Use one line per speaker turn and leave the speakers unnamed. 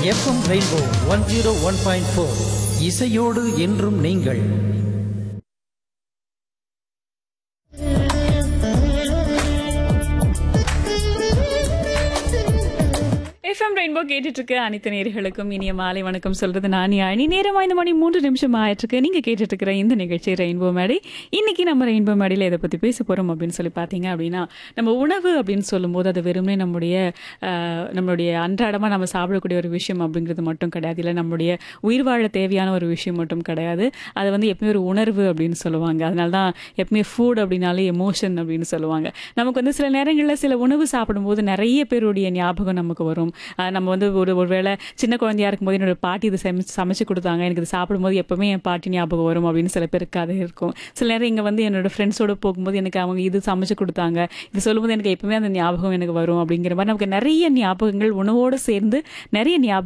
FM rainbow one zero one point four இசையோடு என்றும் நீங்கள்
எஃப்எம் ரெயின்போ கேட்டுட்டு இருக்க அனைத்து நேர்களுக்கும் இனிய மாலை வணக்கம் சொல்றது நான் அணி நேரம் ஐந்து மணி மூன்று நிமிஷம் ஆயிட்டிருக்கு நீங்க கேட்டுட்டு இருக்கிற இந்த நிகழ்ச்சி ரெயின்போ மேடை இன்னைக்கு நம்ம ரெயின்போ மேடையில் இதை பத்தி பேச போறோம் அப்படின்னு சொல்லி பார்த்தீங்க அப்படின்னா நம்ம உணவு அப்படின்னு சொல்லும்போது அது வெறுமனே நம்முடைய ஆஹ், நம்மளுடைய அன்றாடமா நம்ம சாப்பிடக்கூடிய ஒரு விஷயம் அப்படிங்கிறது மட்டும் கிடையாது இல்லை நம்மளுடைய உயிர் வாழ தேவையான ஒரு விஷயம் மட்டும் கிடையாது அது வந்து எப்பவுமே ஒரு உணர்வு அப்படின்னு சொல்லுவாங்க அதனால தான் எப்பவுமே ஃபுட் அப்படின்னாலே எமோஷன் அப்படின்னு சொல்லுவாங்க நமக்கு வந்து சில நேரங்களில் சில உணவு சாப்பிடும்போது நிறைய பேருடைய ஞாபகம் நமக்கு வரும் ஆஹ் நம்ம வந்து ஒரு ஒருவேளை சின்ன குழந்தையா இருக்கும்போது என்னோட பாட்டி இது சமைச்சு சமைச்சு கொடுத்தாங்க எனக்கு இது சாப்பிடும்போது எப்பவுமே என் பாட்டி ஞாபகம் வரும் அப்படின்னு சில பேருக்கு அது இருக்கும் சில நேரம் இங்கே வந்து என்னோட ஃப்ரெண்ட்ஸோட போகும்போது எனக்கு அவங்க இது சமைச்சு கொடுத்தாங்க இது சொல்லும்போது எனக்கு எப்பவுமே அந்த ஞாபகம் எனக்கு வரும் அப்படிங்கிற மாதிரி நமக்கு நிறைய ஞாபகங்கள் உணவோடு சேர்ந்து நிறைய ஞாபகம்